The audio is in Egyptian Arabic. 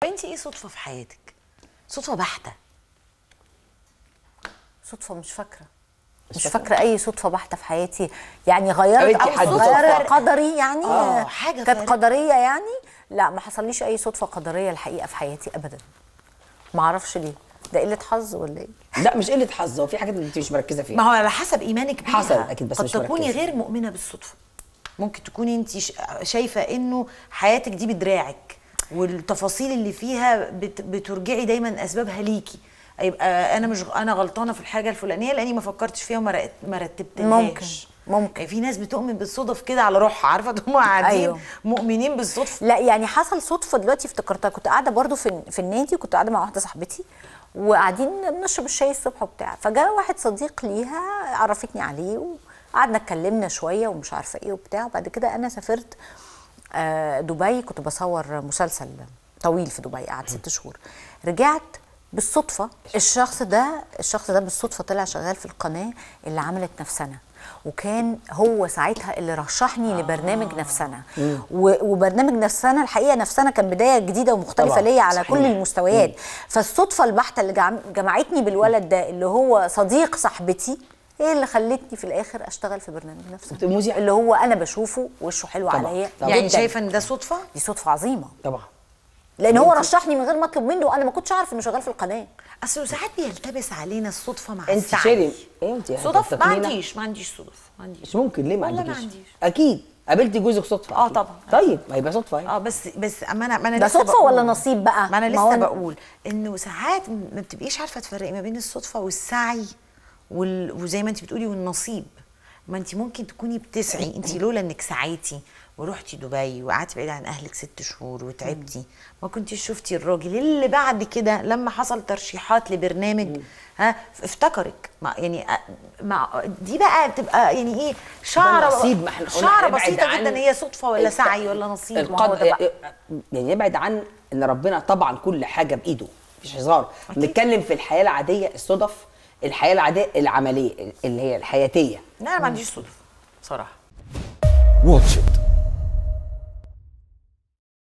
انت ايه صدفه في حياتك صدفه بحته صدفه مش فاكره مش فاكره اي صدفه بحته في حياتي يعني غيرت قابلتي أو حد غيرت صدفة؟ قدري يعني آه، حاجة كانت فارقة. قدريه يعني لا ما حصليش اي صدفه قدريه الحقيقه في حياتي ابدا ما اعرفش ليه ده قله حظ ولا ايه لا مش قله حظ هو في حاجات انت مش مركزه فيها ما هو على حسب ايمانك بيها حصل أكيد، بس قد مش تكوني مركزة. غير مؤمنه بالصدفه ممكن تكوني انت ش- شايفه انه حياتك دي بدراعك والتفاصيل اللي فيها بت بترجعي دايما اسبابها ليكي يبقى انا مش انا غلطانه في الحاجه الفلانيه لاني ما فكرتش فيها وما رت- ما رتبتلهاش ممكن، ممكن. يعني في ناس بتؤمن بالصدف كده على روحها عارفه هم قاعدين أيوه. مؤمنين بالصدفه لا يعني حصل صدفه دلوقتي افتكرتها كنت قاعده برضو في في النادي كنت قاعده مع واحده صاحبتي وقاعدين بنشرب الشاي الصبح وبتاع فجاء واحد صديق ليها عرفتني عليه وقعدنا اتكلمنا شويه ومش عارفه ايه وبتاع وبعد كده انا سافرت آه، دبي كنت بصور مسلسل طويل في دبي قعد ست شهور رجعت بالصدفه الشخص ده الشخص ده بالصدفه طلع شغال في القناه اللي عملت نفسنا وكان هو ساعتها اللي رشحني لبرنامج نفسنا و- وبرنامج نفسنا الحقيقه نفسنا كان بدايه جديده ومختلفه طبعاً، ليا على صحيح. كل المستويات فالصدفه البحته اللي جم- جمعتني بالولد ده اللي هو صديق صاحبتي هي اللي خلتني في الاخر اشتغل في برنامج نفسنا تبقى مذيعة. اللي هو انا بشوفه وشه حلو طبعاً، عليا طبعاً. يعني جداً. شايفه ان ده صدفه دي صدفه عظيمه طبعا لان هو رشحني من غير ما اطلب منه وانا ما كنتش اعرف انه شغال في القناه اصل ساعات بيلتبس علينا الصدفه مع انت السعي شيري ايه انت صدف ما هتتقنينا؟ عنديش ما عنديش صدف ما عنديش مش ممكن ليه ما والله عندكيش ما عنديش. اكيد قابلتي جوزك صدفه آه أكيد. طبعاً. طيب ما يبقى صدفه اهي اه بس بس اما انا ما انا ده لسه صدفة بقول- ولا نصيب بقى؟ ما انا ما هو لسه أنا- بقول انه ساعات ما بتبقيش عارفه تفرقي ما بين الصدفه والسعي وال... وزي ما انت بتقولي والنصيب ما انت ممكن تكوني بتسعي انت لولا انك سعيتي ورحتي دبي وقعدتي بعيد عن اهلك ست شهور وتعبتي ما كنتيش شفتي الراجل اللي بعد كده لما حصل ترشيحات لبرنامج ها افتكرك ما يعني أ- ما دي بقى بتبقى يعني ايه شعره نصيب، ما احنا قلنا شعره هنبعد بسيطه عن جدا هي صدفه ولا الت- سعي ولا نصيب ما هو القدر ده بقى. يعني يبعد عن ان ربنا طبعا كل حاجه بايده مفيش هزار بنتكلم في الحياه العاديه الصدف الحياه العاديه العمليه اللي هي الحياتيه لا انا ما عنديش صدف بصراحه واتش إت